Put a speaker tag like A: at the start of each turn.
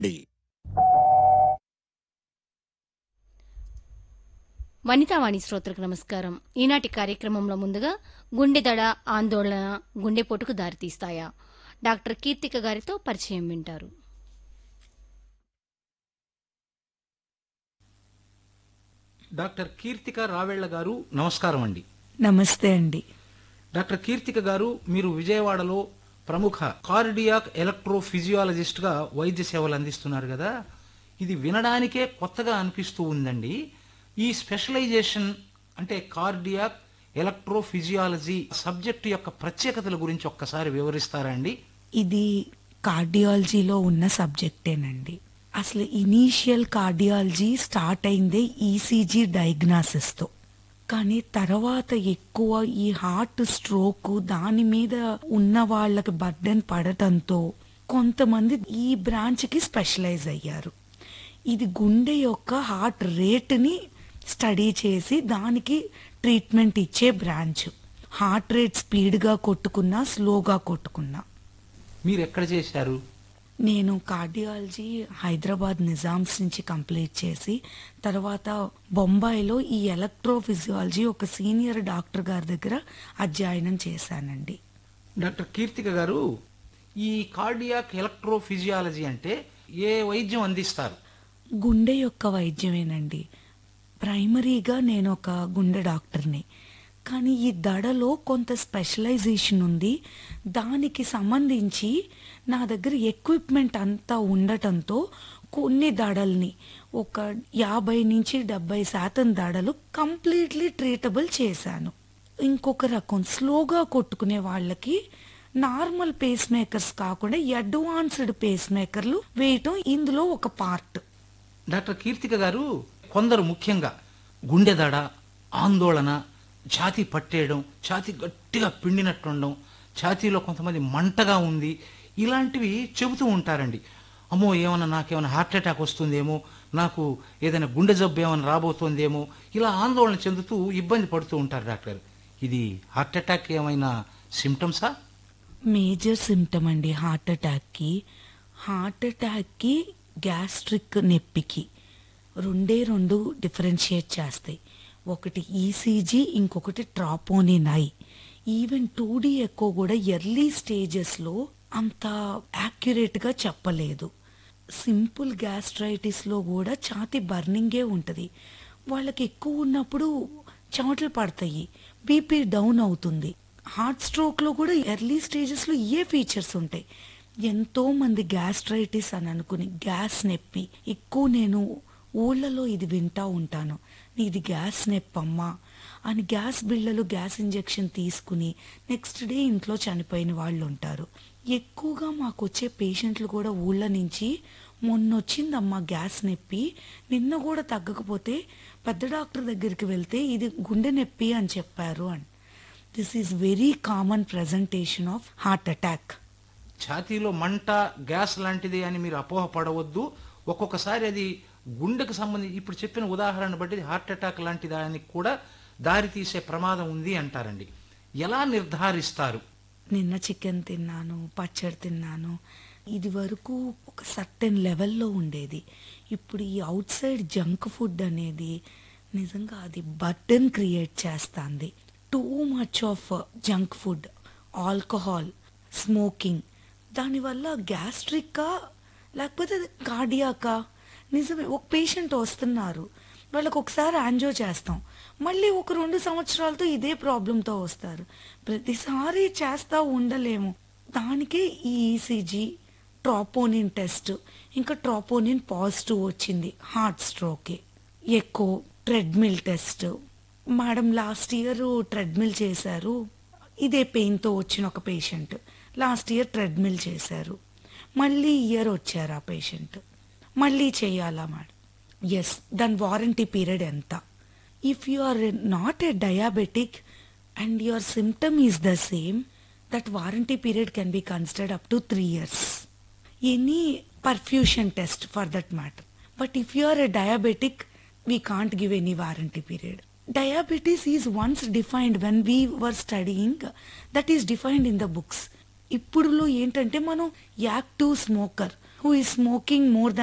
A: D
B: Vanitha Vani శ్రోతలకు నమస్కారం ఈనాటి కార్యక్రమంలో ముందుగా గుండెదడ ఆందోళన గుండెపోటుకు దారితీస్తాయా డాక్టర్ కీర్తిక గారితో పరిచయం వింటారు
C: డాక్టర్ కీర్తిక రావెళ్ల గారు నమస్కారం అండి
D: నమస్తే అండి
C: డాక్టర్ కీర్తిక గారు మీరు విజయవాడలో ప్రముఖ కార్డియాక్ ఎలక్ట్రోఫిజియాలజిస్ట్ గా వైద్య సేవలు అందిస్తున్నారు కదా ఇది వినడానికే కొత్తగా అనిపిస్తూ ఉందండి ఈ స్పెషలైజేషన్ అంటే కార్డియాక్ ఎలక్ట్రోఫిజియాలజీ సబ్జెక్టు యొక్క ప్రత్యేకతల గురించి ఒక్కసారి వివరిస్తారా అండి
D: ఇది కార్డియాలజీలో ఉన్న సబ్జెక్టేనండి అసలు ఇనీషియల్ కార్డియాలజీ స్టార్ట్ అయిందే ఈసీజీ డయాగ్నాసిస్ తో కానీ తర్వాత ఎక్కువ ఈ హార్ట్ స్ట్రోక్ దాని మీద ఉన్న వాళ్ళకి బర్డెన్ పడటంతో కొంతమంది ఈ బ్రాంచ్ కి స్పెషలైజ్ అయ్యారు ఇది గుండె యొక్క హార్ట్ రేట్ని స్టడీ చేసి దానికి ట్రీట్మెంట్ ఇచ్చే బ్రాంచ్ హార్ట్ రేట్ స్పీడ్గా కొట్టుకున్నా స్లోగా కొట్టుకున్నా
C: మీరు ఎక్కడ చేశారు
D: నేను కార్డియాలజీ హైదరాబాద్ నిజామ్స్ నుంచి కంప్లీట్ చేసి తర్వాత బొంబాయిలో ఈ ఎలక్ట్రోఫిజియాలజీ ఒక సీనియర్ డాక్టర్ గారి దగ్గర అధ్యయనం చేశానండి
C: డాక్టర్ కీర్తిక గారు ఈ కార్డియాక్ ఎలక్ట్రోఫిజియాలజీ అంటే ఏ వైద్యం అందిస్తారు
D: గుండె యొక్క వైద్యమేనండి ప్రైమరీగా నేను ఒక గుండె డాక్టర్ని కానీ ఈ దడలో కొంత స్పెషలైజేషన్ ఉంది దానికి సంబంధించి నా దగ్గర ఎక్విప్మెంట్ అంతా ఉండటంతో కొన్ని దడల్ని ఒక యాభై నుంచి డెబ్బై శాతం దడలు కంప్లీట్లీ ట్రీటబుల్ చేశాను ఇంకొక రకం స్లోగా కొట్టుకునే వాళ్ళకి నార్మల్ పేస్ మేకర్స్ కాకుండా అడ్వాన్స్డ్ పేస్ మేకర్లు వేయటం ఇందులో ఒక పార్ట్
C: డాక్టర్ కీర్తిక గారు కొందరు ముఖ్యంగా గుండె దడ ఆందోళన ఛాతీ పట్టేయడం ఛాతీ గట్టిగా పిండినట్టుండడం ఛాతీలో కొంతమంది మంటగా ఉంది ఇలాంటివి చెబుతూ ఉంటారండి అమ్మో ఏమన్నా నాకేమైనా హార్ట్ అటాక్ వస్తుందేమో నాకు ఏదైనా గుండె జబ్బు ఏమైనా రాబోతోందేమో ఇలా ఆందోళన చెందుతూ ఇబ్బంది పడుతూ ఉంటారు డాక్టర్ ఇది హార్ట్ అటాక్ ఏమైనా సిమ్టమ్సా
D: మేజర్ సిమ్టమ్ అండి హార్ట్ అటాక్కి హార్ట్ అటాక్కి గ్యాస్ట్రిక్ నొప్పికి రెండే రెండు డిఫరెన్షియేట్ చేస్తాయి ఒకటి ఈసీజీ ఇంకొకటి troponin I even two D ఎక్కువ కూడా ఎర్లీ స్టేజెస్లో అంత యాక్యురేట్గా చెప్పలేదు సింపుల్ గ్యాస్ట్రైటిస్లో కూడా ఛాతి బర్నింగే ఉంటుంది వాళ్ళకి ఎక్కువ ఉన్నప్పుడు చెమటలు పడతాయి బీపీ డౌన్ అవుతుంది హార్ట్ స్ట్రోక్లో కూడా ఎర్లీ స్టేజెస్లో ఏ ఫీచర్స్ ఉంటాయి ఎంతో మంది గ్యాస్ట్రైటిస్ అని అనుకుని గ్యాస్ నొప్పి ఎక్కువ నేను ఊళ్ళలో ఇది వింటా ఉంటాను ఇది గ్యాస్ నొప్పమ్మా అని గ్యాస్ బిళ్ళలు గ్యాస్ ఇంజెక్షన్ తీసుకుని నెక్స్ట్ డే ఇంట్లో చనిపోయిన వాళ్ళు ఉంటారు ఎక్కువగా మాకు వచ్చే పేషెంట్లు కూడా ఊళ్ళ నుంచి మొన్న వచ్చిందమ్మా గ్యాస్ నొప్పి నిన్న కూడా తగ్గకపోతే పెద్ద డాక్టర్ దగ్గరికి వెళ్తే ఇది గుండె నొప్పి అని చెప్పారు అని this is very common presentation of heart attack
C: ఛాతీలో మంట గ్యాస్ లాంటిది అని మీరు అపోహపడవద్దు ఒక్కొక్కసారి అది గుండెకు సంబంధించి ఇప్పుడు చెప్పిన ఉదాహరణ బట్టి హార్ట్ అటాక్ లాంటి దానికి కూడా దారి తీసే ప్రమాదం ఉంది అంటారండి ఎలా నిర్ధారిస్తారు
D: నిన్న చికెన్ తిన్నాను పచ్చడి తిన్నాను ఇది వరకు ఒక సర్టెన్ లెవెల్లో ఉండేది ఇప్పుడు ఈ అవుట్ సైడ్ జంక్ ఫుడ్ అనేది నిజంగా అది బర్డెన్ క్రియేట్ చేస్తుంది too much of junk food alcohol smoking దానివల్ల గ్యాస్ట్రిక్కా లేకపోతే కార్డియాకా నిజమే ఒక పేషెంట్ వస్తున్నారు వాళ్ళకి ఒకసారి యాంజో చేస్తాం మళ్ళీ ఒక రెండు సంవత్సరాలతో ఇదే ప్రాబ్లంతో వస్తారు ప్రతిసారి చేస్తా ఉండలేము దానికే ఈ ఈసీజీ ట్రాపోనిన్ టెస్ట్ ఇంకా ట్రాపోనిన్ పాజిటివ్ వచ్చింది హార్ట్ స్ట్రోకే echo treadmill test madam last year treadmill చేశారు ఇదే పెయిన్తో వచ్చిన ఒక పేషెంట్ లాస్ట్ ఇయర్ ట్రెడ్మిల్ చేశారు మళ్ళీ ఇయర్ వచ్చారు ఆ పేషెంట్ మళ్ళీ చేయాలా మేడం ఎస్ దాని వారంటీ పీరియడ్ ఎంత if you are not a diabetic and your symptom is the same that warranty period can be considered up to three years any perfusion test for that matter but if you are a diabetic we can't give any warranty period diabetes is once defined when we were studying that is defined in the books ఇప్పుడులో ఏంటంటే మనం active smoker who ఈ smoking more